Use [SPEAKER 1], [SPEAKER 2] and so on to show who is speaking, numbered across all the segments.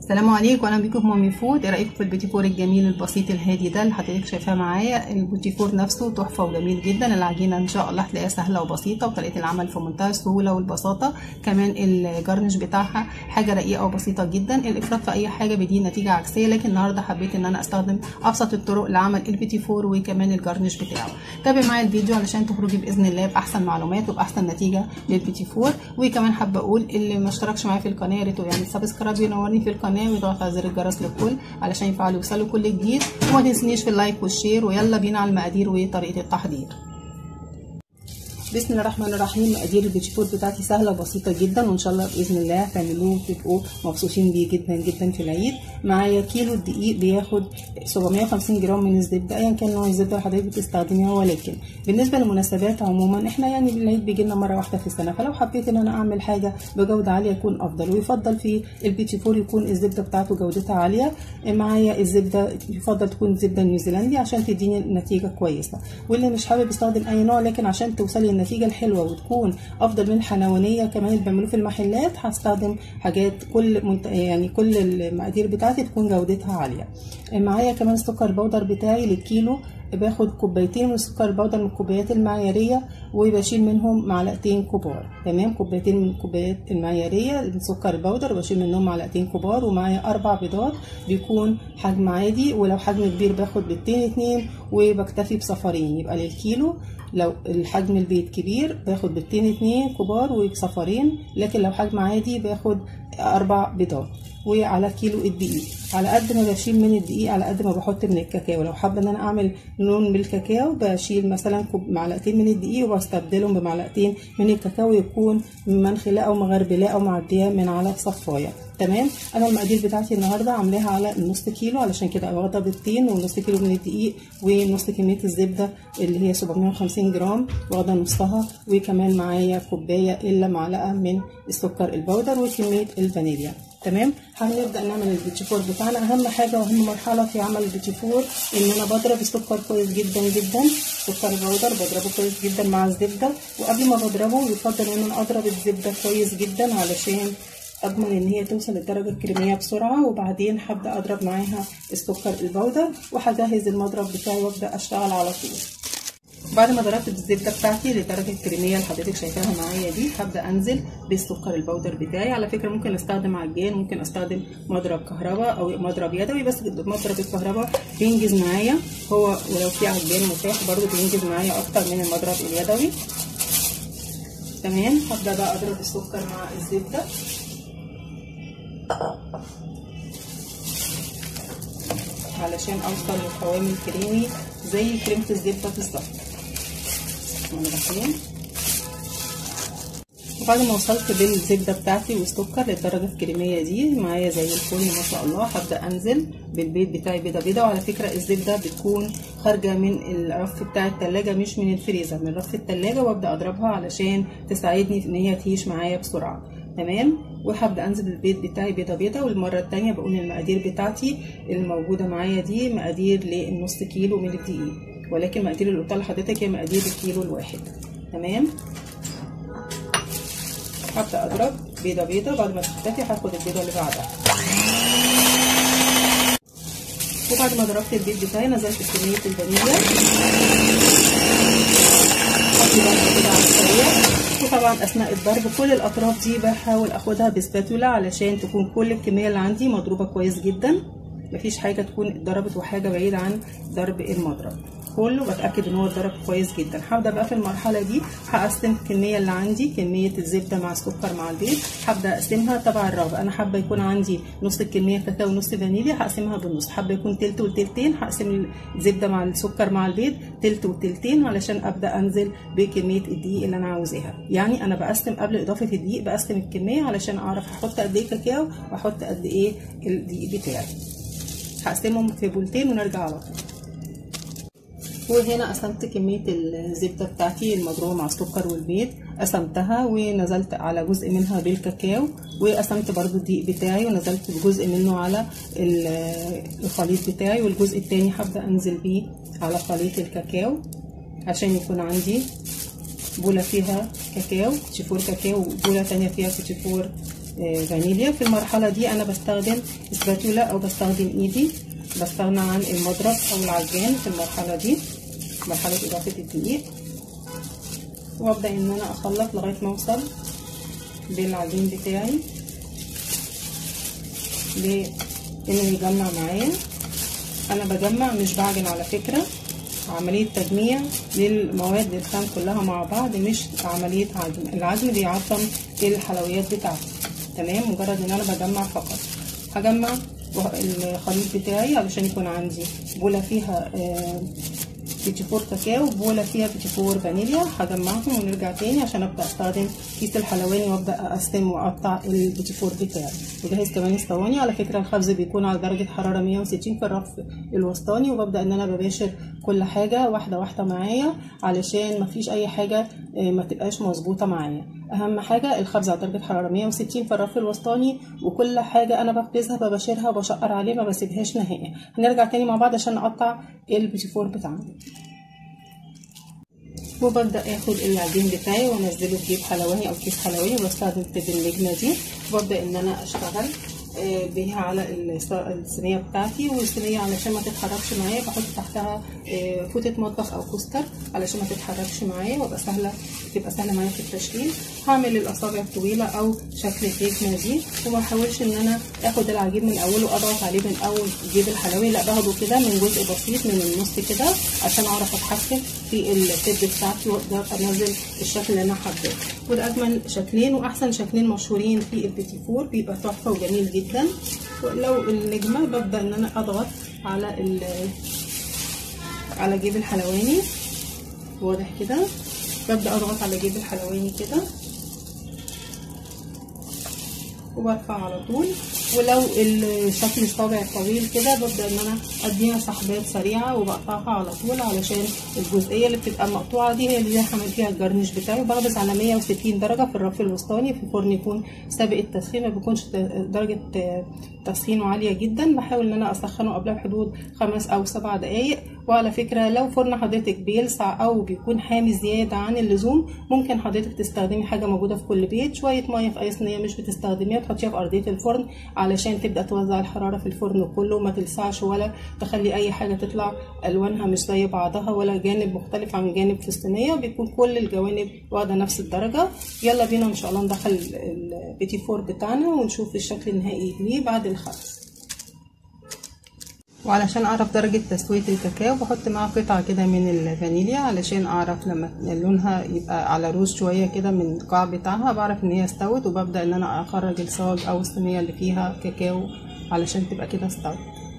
[SPEAKER 1] السلام عليكم واهلا بيكم في مامي فود ايه رايكم في البيتي فور الجميل البسيط الهادي ده اللي حضرتك شايفاه معايا البيتي فور نفسه تحفه وجميل جدا العجينه ان شاء الله هتلاقيها سهله وبسيطه وطريقه العمل في منتهى السهوله والبساطه كمان الجرنش بتاعها حاجه رقيقه وبسيطه جدا الافراط في اي حاجه بيدي نتيجه عكسيه لكن النهارده حبيت ان انا استخدم ابسط الطرق لعمل البيتي فور وكمان الجرنش بتاعه تابع معايا الفيديو علشان تخرجي باذن الله باحسن معلومات وباحسن نتيجه للبيتي فور وكمان حابه اقول اللي ما اشتركش معايا في القناه يا ريت يعمل سبسكرايب ينورني في القناه ويضغط على زر الجرس للكل علشان يفعلوا يوصلوا كل جديد وما تنسونيش في اللايك والشير ويلا بينا على المقادير وطريقه التحضير بسم الله الرحمن الرحيم مقادير البيتي فود بتاعتي سهله وبسيطه جدا وان شاء الله باذن الله هتعملوه وتبقوا مبسوطين بيه جدا جدا في العيد معايا كيلو الدقيق بياخد 750 جرام من الزبده ايا كان نوع الزبده اللي حضرتك بتستخدميها ولكن بالنسبه للمناسبات عموما احنا يعني العيد بيجي لنا مره واحده في السنه فلو حبيت ان انا اعمل حاجه بجوده عاليه يكون افضل ويفضل في البيتي فور يكون الزبده بتاعته جودتها عاليه معايا الزبده يفضل تكون زبده نيوزيلندي عشان تديني نتيجه كويسه واللي مش حابب يستخدم اي نوع لكن عشان توصلي النتيجه الحلوه وتكون افضل من الحلوانيه كمان اللي بيعملوه في المحلات هستخدم حاجات كل منت... يعني كل المقادير بتاعتي تكون جودتها عاليه معايا كمان السكر البودر بتاعي للكيلو باخد كوبايتين من السكر البودر من الكوبايات المعياريه وبشيل منهم معلقتين كبار تمام كوبايتين من الكوبايات المعياريه من سكر البودر وبشيل منهم معلقتين كبار ومعايا اربع بيضات بيكون حجم عادي ولو حجم كبير باخد بيضتين اتنين وبكتفي بصفارين يبقى للكيلو لو الحجم البيض كبير باخد بيضتين اتنين كبار وصفارين لكن لو حجم عادي باخد اربع بيضات وعلى كيلو الدقيق على قد ما بشيل من الدقيق على قد ما بحط من الكاكاو لو حابه ان انا اعمل لون بالكاكاو بشيل مثلا معلقتين من الدقيق وبستبدلهم بمعلقتين من الكاكاو يكون منخلاه او مغربلاه او معديه من على صفايه تمام انا المقادير بتاعتي النهارده عاملاها على نص كيلو علشان كده واخده بيضتين ونص كيلو من الدقيق ونص كميه الزبده اللي هي 750 جرام واخده نصها وكمان معايا كوبايه الا معلقه من السكر البودر وكميه الفانيليا تمام هنبدا نعمل البيتي فور بتاعنا اهم حاجه واهم مرحله في عمل البيتي فور ان انا بضرب السكر كويس جدا جدا سكر البودر بضربه كويس جدا مع الزبده وقبل ما بضربه يفضل ان انا اضرب الزبده كويس جدا علشان اضمن ان هي توصل للدرجه الكريميه بسرعه وبعدين هبدا اضرب معاها السكر البودر وهجهز المضرب بتاعي وابدا اشتغل على طول بعد ما ضربت الزبده بتاعتي للدرجه الكريميه اللي حضرتك شايفاها معايا دي هبدا انزل بالسكر البودر بتاعي على فكره ممكن استخدم عجان ممكن استخدم مضرب كهرباء او مضرب يدوي بس مضرب الكهرباء بينجز معايا هو ولو في عجان متاح برده بينجز معايا اكتر من المضرب اليدوي تمام هبدا بقى اضرب السكر مع الزبده علشان اوصل للقوام الكريمي زي كريمه الزبده بالظبط الرحمن وبعد ما وصلت بالزبده بتاعتي والسكر للدرجه الكريميه دي معايا زي الفل ما شاء الله هبدا انزل بالبيض بتاعي بيضه بيضه وعلى فكره الزبده بتكون خارجه من الرف بتاع التلاجة مش من الفريزر من رف التلاجة وابدا اضربها علشان تساعدني في ان هي تعيش معايا بسرعه تمام وهبدا انزل بالبيض بتاعي بيضه بيضه والمره الثانيه بقول المقادير بتاعتي الموجوده معايا دي مقادير للنص كيلو من الدقيق ولكن مقادير اللي قلتها لحضرتك هي مقادير الكيلو الواحد تمام هبدا اضرب بيضه بيضه بعد ما تختفي هاخد البيضه اللي بعدها وبعد ما ضربت البيض بتاعي نزلت بكميه الفانيليا حطي بقى كده على السريع وطبعا اثناء الضرب كل الاطراف دي بحاول اخدها بسباتولا علشان تكون كل الكميه اللي عندي مضروبه كويس جدا مفيش حاجه تكون اتضربت وحاجه بعيد عن ضرب المضرب كله بتاكد ان هو اتضرب كويس جدا هبدا بقى في المرحله دي هقسم الكميه اللي عندي كميه الزبده مع السكر مع البيض هبدا اقسمها تبع الرغبه انا حابه يكون عندي نص الكميه كاكاو ونص فانيليا هقسمها بالنص حابه يكون تلت وتلتين هقسم الزبده مع السكر مع البيض تلت وتلتين علشان ابدا انزل بكميه الدقيق اللي انا عاوزاها يعني انا بقسم قبل اضافه الدقيق بقسم الكميه علشان اعرف هحط قد ايه كاكاو واحط قد ايه الدقيق بتاعي هقسمهم في بولتين ونرجع على طول وهنا قسمت كمية الزبدة بتاعتي المضروبة مع السكر والبيض قسمتها ونزلت على جزء منها بالكاكاو وقسمت برضو الدقيق بتاعي ونزلت بجزء منه على الخليط بتاعي والجزء التاني هبدأ انزل بيه على خليط الكاكاو عشان يكون عندي بولة فيها كاكاو فور كاكاو وبولة تانية فيها فور فانيليا في المرحله دي انا بستخدم سباتولا او بستخدم ايدي بستغنى عن المضرب او العجان في المرحله دي مرحله اضافه الدقيق وابدا ان انا اخلط لغايه ما اوصل بالعجين بتاعي لانه يجمع معايا انا بجمع مش بعجن على فكره عملية تجميع للمواد الخام كلها مع بعض مش عملية عجن العجن بيعظم الحلويات بتاعتي تمام مجرد ان انا بجمع فقط هجمع الخليط بتاعي علشان يكون عندي بولة فيها بيتي فور كاكاو بولة فيها بيتي فور فانيليا هجمعهم ونرجع تاني عشان ابدا استخدم كيس الحلواني وابدا اقسم واقطع البيتي فور بتاعي وجهز كمان الصواني على فكره الخبز بيكون على درجه حراره 160 في الرف الوسطاني وببدا ان انا بباشر كل حاجه واحده واحده معايا علشان مفيش اي حاجه ما تبقاش مظبوطه معايا اهم حاجه الخبز على درجه حراره 160 في الرف الوسطاني وكل حاجه انا بخبزها بباشرها وبشقر عليه ما بسيبهاش نهائي هنرجع تاني مع بعض عشان نقطع البيتي فور بتاعنا وببدا اخد العجين بتاعي وانزله في جيب حلواني او كيس حلواني وبستخدم تب النجمه دي وابدا ان انا اشتغل بيها على الصينيه بتاعتي والصينيه علشان ما تتحركش معايا بحط تحتها فوطه مطبخ او كوستر علشان ما تتحركش معايا وابقى سهله تبقى سهله معايا في التشكيل هعمل الاصابع الطويله او شكل الجبنه دي وما احاولش ان انا اخد العجين من اوله واضغط عليه من اول جيب الحلوي لا باخده كده من جزء بسيط من النص كده عشان اعرف اتحكم في التب بتاعتي واقدر انزل الشكل اللي انا حباه وده اجمل شكلين واحسن شكلين مشهورين في البيتي فور بيبقى تحفه وجميل جدا جدا لو النجمه ببدا ان انا اضغط على على جيب الحلواني واضح كده ببدا اضغط على جيب الحلواني كده وبرفع على طول ولو الشكل الصابع طويل كده ببدا ان انا اديها سحبات سريعه وبقطعها على طول علشان الجزئيه اللي بتبقى مقطوعه دي هي اللي هعمل فيها الجرنش بتاعي وبخبز على 160 درجه في الرف الوسطاني في فرن يكون سابق التسخين ما بيكونش درجه تسخينه عاليه جدا بحاول ان انا اسخنه قبلها بحدود خمس او سبع دقائق وعلى فكره لو فرن حضرتك بيلسع او بيكون حامي زياده عن اللزوم ممكن حضرتك تستخدمي حاجه موجوده في كل بيت شويه ميه في اي صينيه مش بتستخدميها تحطيها في ارضيه الفرن علشان تبدا توزع الحراره في الفرن كله ما تلسعش ولا تخلي اي حاجه تطلع الوانها مش زي بعضها ولا جانب مختلف عن جانب في الصينيه بيكون كل الجوانب واخده نفس الدرجه يلا بينا ان شاء الله ندخل البيتي فور بتاعنا ونشوف الشكل النهائي ليه بعد الخبز وعلشان اعرف درجة تسوية الكاكاو بحط معاه قطعة كده من الفانيليا علشان اعرف لما لونها يبقى على روز شوية كده من القاع بتاعها بعرف ان هي استوت وببدأ ان انا اخرج الصاج او الصينية اللي فيها كاكاو علشان تبقى كده استوت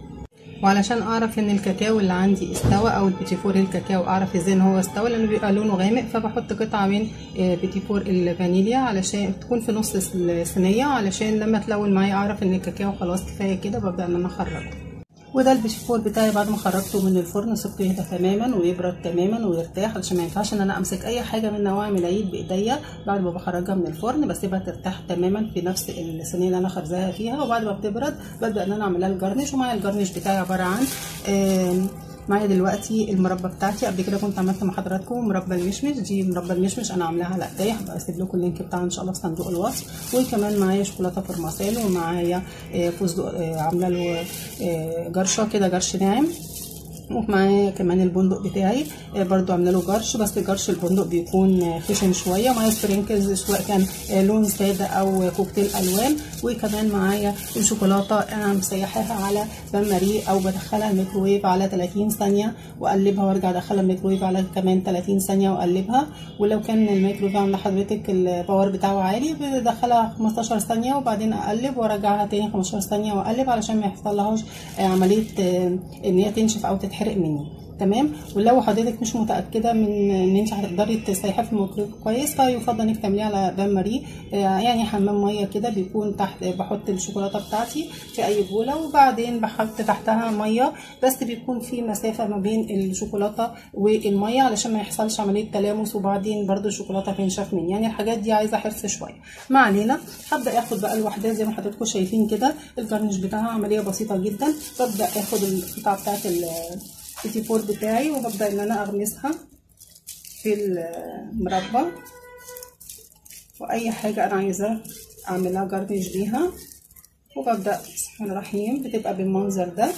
[SPEAKER 1] وعلشان اعرف ان الكاكاو اللي عندي استوى او البيتي فور الكاكاو اعرف ازاي ان هو استوى لانه بيبقى لونه غامق فبحط قطعه من بيتي فور الفانيليا علشان تكون في نص الصينيه علشان لما تلون معايا اعرف ان الكاكاو خلاص كفايه كده ببدا ان انا اخرجه وده البيتي فور بتاعي بعد ما خرجته من الفرن سبته يهدى تماما ويبرد تماما ويرتاح علشان ما ينفعش ان انا امسك اي حاجه من نواعم العيد بايديا بعد ما بخرجها من الفرن بسيبها ترتاح تماما في نفس الصينيه اللي انا خبزاها فيها وبعد ما بتبرد ببدا ان انا اعملها الجرنش ومعايا الجرنش بتاعي عباره عن معايا دلوقتي المربى بتاعتي قبل كده كنت عملت مع حضراتكم مربى المشمش دي مربى المشمش انا عاملاها على ايديا هبقى اسيب لكم اللينك بتاعها ان شاء الله في صندوق الوصف وكمان معايا شوكولاته فرماسيل ومعايا فستق عامله له جرشه كده جرش ناعم ومعايا كمان البندق بتاعي برضو عامله له جرش بس جرش البندق بيكون خشن شويه ومعايا سبرينكلز سواء كان لون ساده او كوكتيل الوان وكمان معايا الشوكولاته انا مسيحاها على بان ماري او بدخلها الميكروويف على 30 ثانيه واقلبها وارجع ادخلها الميكروويف على كمان 30 ثانيه واقلبها ولو كان الميكروويف عند حضرتك الباور بتاعه عالي بدخلها 15 ثانيه وبعدين اقلب وارجعها تاني 15 ثانيه واقلب علشان ما يحصلهاش عمليه ان هي تنشف او تتحرق تتحرق مني تمام ولو حضرتك مش متاكده من ان انت هتقدري تسيحيها في الميكرويف كويس فيفضل انك تعمليها على بان ماري يعني حمام ميه كده بيكون تحت بحط الشوكولاته بتاعتي في اي بوله وبعدين بحط تحتها ميه بس بيكون في مسافه ما بين الشوكولاته والميه علشان ما يحصلش عمليه تلامس وبعدين برده الشوكولاته تنشف مني يعني الحاجات دي عايزه حرص شويه ما علينا هبدا اخد بقى الوحدات زي ما حضراتكم شايفين كده الجرنش بتاعها عمليه بسيطه جدا ببدا اخد القطعه بتاعت البيتي فور بتاعي وببدا ان انا اغمسها في المربى واي حاجه انا عايزه اعمل لها جارنيش بيها وببدا بسم الله الرحيم بتبقى بالمنظر ده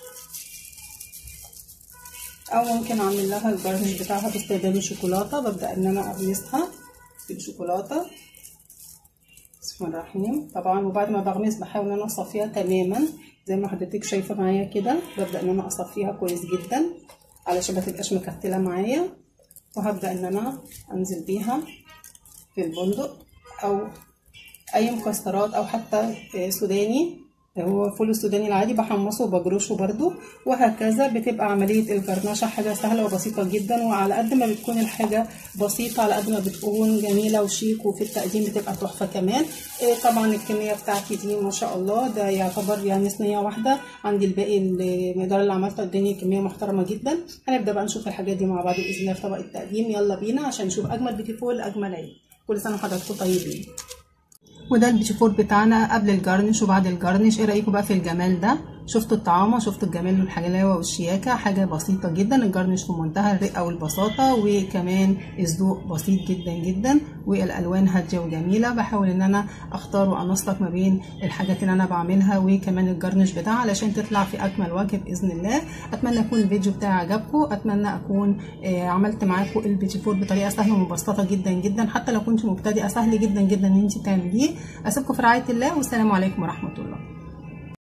[SPEAKER 1] او ممكن اعمل لها الجارنيش بتاعها باستخدام الشوكولاته ببدا ان انا اغمسها بالشوكولاته بسم الله الرحيم طبعا وبعد ما بغمس بحاول ان انا اصفيها تماما زي ما حضرتك شايفه معايا كده ببدا ان انا اصفيها كويس جدا علشان ما تبقاش مكتله معايا وهبدا ان انا انزل بيها في البندق او اي مكسرات او حتى سوداني هو فول السوداني العادي بحمصه وبجرشه برده وهكذا بتبقى عملية الجرنشة حاجة سهلة وبسيطة جدا وعلى قد ما بتكون الحاجة بسيطة على قد ما بتكون جميلة وشيك وفي التقديم بتبقى تحفة كمان إيه طبعا الكمية بتاعتي دي ما شاء الله ده يعتبر يعني صينية واحدة عندي الباقي المقدار اللي عملته اداني كمية محترمة جدا هنبدأ بقى نشوف الحاجات دي مع بعض بإذن الله في طبق التقديم يلا بينا عشان نشوف أجمل بيتي فول أجمل عيد كل سنة وحضراتكم طيبين وده البيتيفور بتاعنا قبل الجرنش وبعد الجرنش ايه رايكم بقى في الجمال ده شفتوا الطعامة شفتوا الجمال والحلاوة والشياكة حاجة بسيطة جدا الجرنش في منتهى الرقة والبساطة وكمان الذوق بسيط جدا جدا والألوان هادية وجميلة بحاول ان انا اختار وانسق ما بين الحاجات اللي انا بعملها وكمان الجرنش بتاعها علشان تطلع في اكمل وجه باذن الله اتمنى يكون الفيديو بتاعي عجبكم اتمنى اكون عملت معاكم البيتيفور بطريقة سهلة ومبسطة جدا جدا حتى لو كنت مبتدئة سهل جدا جدا ان انت تعمليه اسيبكم في رعاية الله والسلام عليكم ورحمة الله